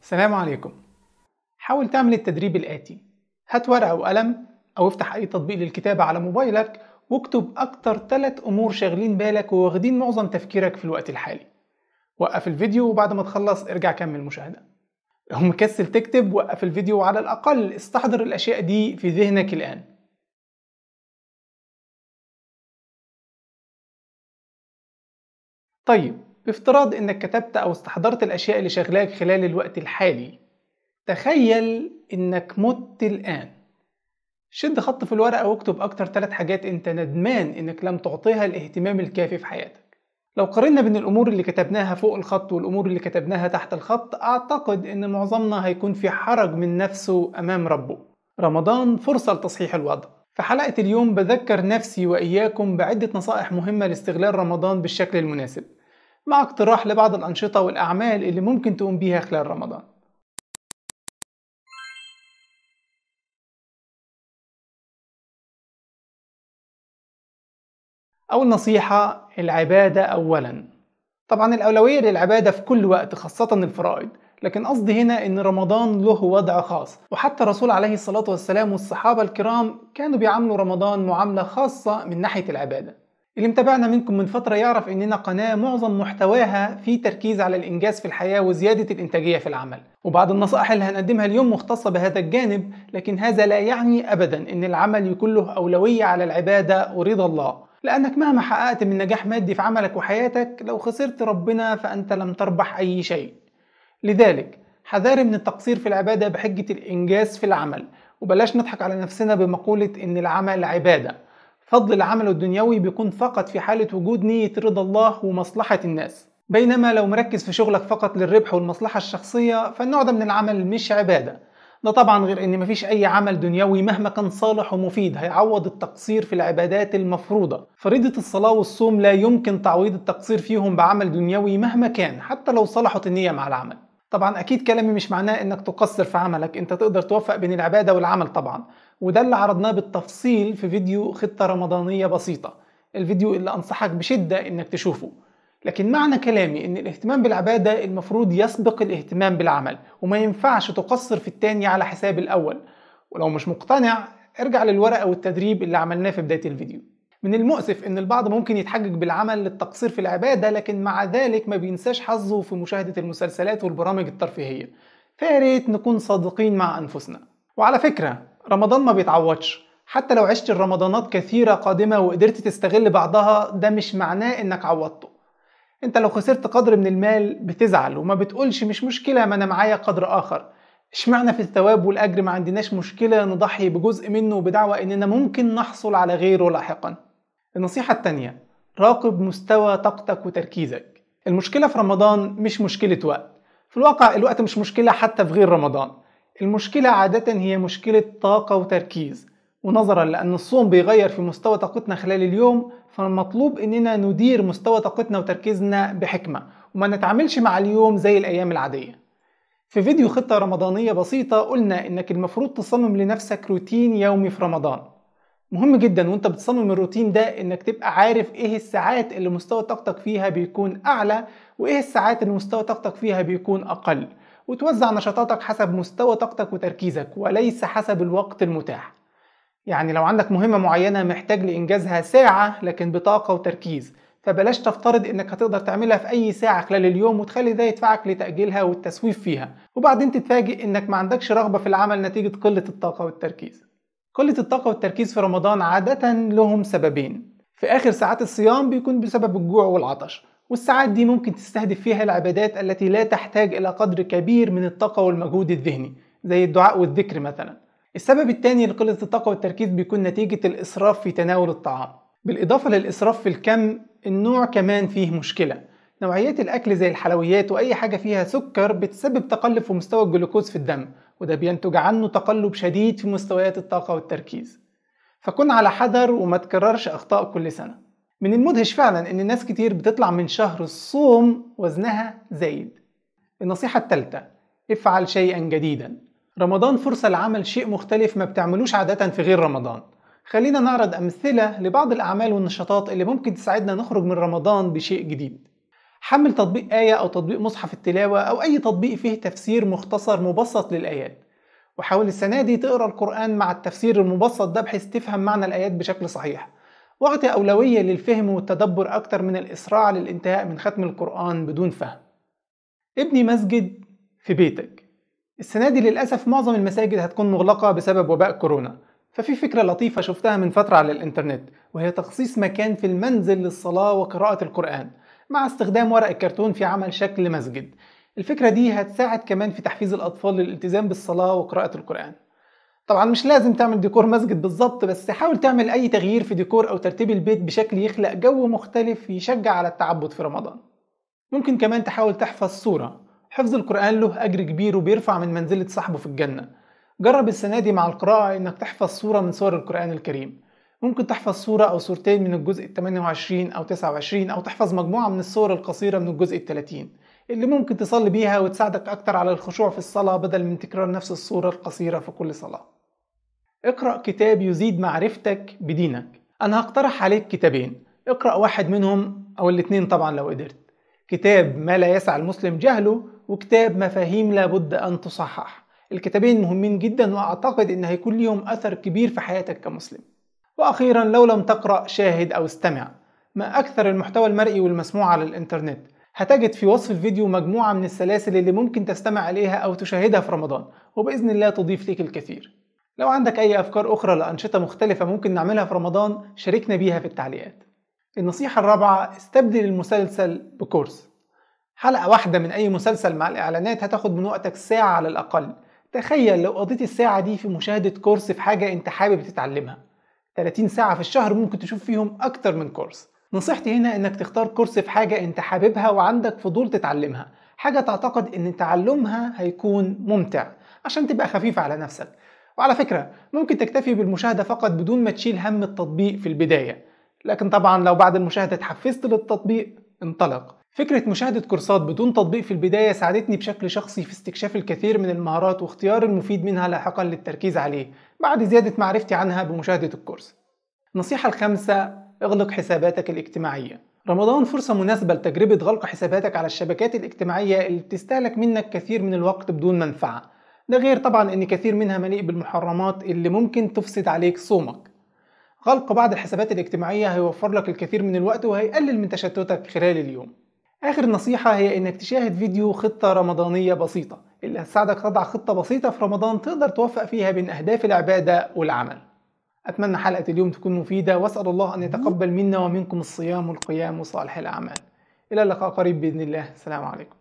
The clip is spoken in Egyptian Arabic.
السلام عليكم حاول تعمل التدريب الآتي هات ورقة وقلم أو افتح أي تطبيق للكتابة على موبايلك واكتب أكتر ثلاث أمور شاغلين بالك وواخدين معظم تفكيرك في الوقت الحالي وقف الفيديو وبعد ما تخلص ارجع كمل مشاهدة لو مكسل تكتب وقف الفيديو وعلى الأقل استحضر الأشياء دي في ذهنك الآن طيب بافتراض انك كتبت او استحضرت الاشياء اللي شغلاك خلال الوقت الحالي تخيل انك مت الان شد خط في الورقة واكتب اكتر ثلاث حاجات انت ندمان انك لم تعطيها الاهتمام الكافي في حياتك لو قارنا بين الامور اللي كتبناها فوق الخط والامور اللي كتبناها تحت الخط اعتقد ان معظمنا هيكون في حرج من نفسه امام ربه رمضان فرصة لتصحيح الوضع في حلقة اليوم بذكر نفسي وإياكم بعدة نصائح مهمة لاستغلال رمضان بالشكل المناسب مع اقتراح لبعض الأنشطة والأعمال اللي ممكن تقوم بيها خلال رمضان أول نصيحة العبادة أولا طبعا الأولوية للعبادة في كل وقت خاصة الفرائض لكن قصدي هنا ان رمضان له وضع خاص وحتى الرسول عليه الصلاة والسلام والصحابة الكرام كانوا بيعاملوا رمضان معاملة خاصة من ناحية العبادة اللي متابعنا منكم من فترة يعرف اننا قناة معظم محتواها في تركيز على الانجاز في الحياة وزيادة الانتاجية في العمل وبعض النصائح اللي هنقدمها اليوم مختصة بهذا الجانب لكن هذا لا يعني ابدا ان العمل يكون له اولوية على العبادة ورضا الله لانك مهما حققت من نجاح مادي في عملك وحياتك لو خسرت ربنا فانت لم تربح اي شيء لذلك حذاري من التقصير في العبادة بحجة الإنجاز في العمل وبلاش نضحك على نفسنا بمقولة إن العمل عبادة فضل العمل الدنيوي بيكون فقط في حالة وجود نية رضا الله ومصلحة الناس بينما لو مركز في شغلك فقط للربح والمصلحة الشخصية فالنوع ده من العمل مش عبادة ده طبعا غير ان مفيش اي عمل دنيوي مهما كان صالح ومفيد هيعوض التقصير في العبادات المفروضة فريضة الصلاة والصوم لا يمكن تعويض التقصير فيهم بعمل دنيوي مهما كان حتى لو صلحت النية مع العمل طبعا اكيد كلامي مش معناه انك تقصر في عملك انت تقدر توفق بين العبادة والعمل طبعا وده اللي عرضناه بالتفصيل في فيديو خطة رمضانية بسيطة الفيديو اللي انصحك بشدة انك تشوفه لكن معنى كلامي ان الاهتمام بالعبادة المفروض يسبق الاهتمام بالعمل وما ينفعش تقصر في التاني على حساب الاول ولو مش مقتنع ارجع للورقة والتدريب اللي عملناه في بداية الفيديو من المؤسف ان البعض ممكن يتحجج بالعمل للتقصير في العبادة لكن مع ذلك ما بينساش حظه في مشاهدة المسلسلات والبرامج الترفيهية فياريت نكون صادقين مع انفسنا وعلى فكرة رمضان ما بيتعوضش حتى لو عشت الرمضانات كثيرة قادمة وقدرت تستغل بعضها ده مش معناه انك عوضته انت لو خسرت قدر من المال بتزعل وما بتقولش مش مشكلة ما انا معايا قدر اخر اشمعنى في الثواب والاجر ما عندناش مشكلة نضحي بجزء منه بدعوى اننا ممكن نحصل على غيره لاحقا النصيحة التانية راقب مستوى طاقتك وتركيزك المشكلة في رمضان مش مشكلة وقت في الواقع الوقت مش مشكلة حتى في غير رمضان المشكلة عادة هي مشكلة طاقة وتركيز ونظرا لأن الصوم بيغير في مستوى طاقتنا خلال اليوم فالمطلوب إننا ندير مستوى طاقتنا وتركيزنا بحكمة وما نتعاملش مع اليوم زي الأيام العادية في فيديو خطة رمضانية بسيطة قلنا إنك المفروض تصمم لنفسك روتين يومي في رمضان مهم جدا وانت بتصمم الروتين ده انك تبقى عارف ايه الساعات اللي مستوى طاقتك فيها بيكون اعلى وايه الساعات اللي مستوى طاقتك فيها بيكون اقل وتوزع نشاطاتك حسب مستوى طاقتك وتركيزك وليس حسب الوقت المتاح يعني لو عندك مهمة معينة محتاج لإنجازها ساعة لكن بطاقة وتركيز فبلاش تفترض انك هتقدر تعملها في اي ساعة خلال اليوم وتخلي ده يدفعك لتأجيلها والتسويف فيها وبعدين تتفاجئ انك ما عندكش رغبة في العمل نتيجة قلة الطاقة والتركيز قلة الطاقة والتركيز في رمضان عادة لهم سببين في آخر ساعات الصيام بيكون بسبب الجوع والعطش والساعات دي ممكن تستهدف فيها العبادات التي لا تحتاج إلى قدر كبير من الطاقة والمجهود الذهني زي الدعاء والذكر مثلا السبب الثاني لقلة الطاقة والتركيز بيكون نتيجة الإسراف في تناول الطعام بالإضافة للإسراف في الكم النوع كمان فيه مشكلة نوعيات الأكل زي الحلويات وأي حاجة فيها سكر بتسبب تقلب في مستوى الجلوكوز في الدم وده بينتج عنه تقلب شديد في مستويات الطاقة والتركيز فكن على حذر وما تكررش أخطاء كل سنة من المدهش فعلا إن ناس كتير بتطلع من شهر الصوم وزنها زايد النصيحة الثالثة افعل شيئا جديدا رمضان فرصة لعمل شيء مختلف ما بتعملوش عادة في غير رمضان خلينا نعرض أمثلة لبعض الأعمال والنشاطات اللي ممكن تساعدنا نخرج من رمضان بشيء جديد حمل تطبيق آية أو تطبيق مصحف التلاوة أو أي تطبيق فيه تفسير مختصر مبسط للآيات وحاول السنة دي تقرأ القرآن مع التفسير المبسط ده بحيث تفهم معنى الآيات بشكل صحيح واعطي أولوية للفهم والتدبر أكتر من الإسراع للانتهاء من ختم القرآن بدون فهم ابني مسجد في بيتك السنة دي للأسف معظم المساجد هتكون مغلقة بسبب وباء كورونا ففي فكرة لطيفة شفتها من فترة على الإنترنت وهي تخصيص مكان في المنزل للصلاة وقراءة القرآن مع استخدام ورق الكرتون في عمل شكل مسجد الفكرة دي هتساعد كمان في تحفيز الأطفال للالتزام بالصلاة وقراءة القرآن طبعا مش لازم تعمل ديكور مسجد بالظبط بس حاول تعمل أي تغيير في ديكور أو ترتيب البيت بشكل يخلق جو مختلف يشجع على التعبد في رمضان ممكن كمان تحاول تحفظ سورة حفظ القرآن له أجر كبير وبيرفع من منزلة صاحبه في الجنة جرب السنة دي مع القراءة إنك تحفظ سورة من سور القرآن الكريم ممكن تحفظ سورة أو سورتين من الجزء ال 28 أو 29 أو تحفظ مجموعة من السور القصيرة من الجزء ال 30 اللي ممكن تصلي بيها وتساعدك أكتر على الخشوع في الصلاة بدل من تكرار نفس السورة القصيرة في كل صلاة اقرأ كتاب يزيد معرفتك بدينك أنا هقترح عليك كتابين اقرأ واحد منهم أو الاتنين طبعا لو قدرت كتاب ما لا يسع المسلم جهله وكتاب مفاهيم لابد أن تصحح الكتابين مهمين جدا وأعتقد إن هيكون ليهم أثر كبير في حياتك كمسلم وأخيرا لو لم تقرأ شاهد أو استمع ما أكثر المحتوى المرئي والمسموع على الإنترنت هتجد في وصف الفيديو مجموعة من السلاسل اللي ممكن تستمع إليها أو تشاهدها في رمضان وبإذن الله تضيف لك الكثير لو عندك أي أفكار أخرى لأنشطة مختلفة ممكن نعملها في رمضان شاركنا بيها في التعليقات النصيحة الرابعة استبدل المسلسل بكورس حلقة واحدة من أي مسلسل مع الإعلانات هتاخد من وقتك ساعة على الأقل تخيل لو قضيت الساعة دي في مشاهدة كورس في حاجة أنت حابب تتعلمها 30 ساعة في الشهر ممكن تشوف فيهم أكتر من كورس نصيحتي هنا إنك تختار كورس في حاجة أنت حاببها وعندك فضول تتعلمها حاجة تعتقد إن تعلمها هيكون ممتع عشان تبقى خفيف على نفسك وعلى فكرة ممكن تكتفي بالمشاهدة فقط بدون ما تشيل هم التطبيق في البداية لكن طبعا لو بعد المشاهدة اتحفزت للتطبيق انطلق فكرة مشاهدة كورسات بدون تطبيق في البداية ساعدتني بشكل شخصي في استكشاف الكثير من المهارات واختيار المفيد منها لاحقا للتركيز عليه بعد زيادة معرفتي عنها بمشاهدة الكورس النصيحة الخامسة اغلق حساباتك الاجتماعية رمضان فرصة مناسبة لتجربة غلق حساباتك على الشبكات الاجتماعية اللي بتستهلك منك كثير من الوقت بدون منفعة ده غير طبعا ان كثير منها مليء بالمحرمات اللي ممكن تفسد عليك صومك غلق بعض الحسابات الاجتماعية هيوفر لك الكثير من الوقت وهيقلل من تشتتك خلال اليوم آخر نصيحة هي إنك تشاهد فيديو خطة رمضانية بسيطة اللي هتساعدك تضع خطة بسيطة في رمضان تقدر توفق فيها بين أهداف العبادة والعمل أتمنى حلقة اليوم تكون مفيدة وأسأل الله أن يتقبل منا ومنكم الصيام والقيام وصالح الأعمال إلى اللقاء قريب بإذن الله السلام عليكم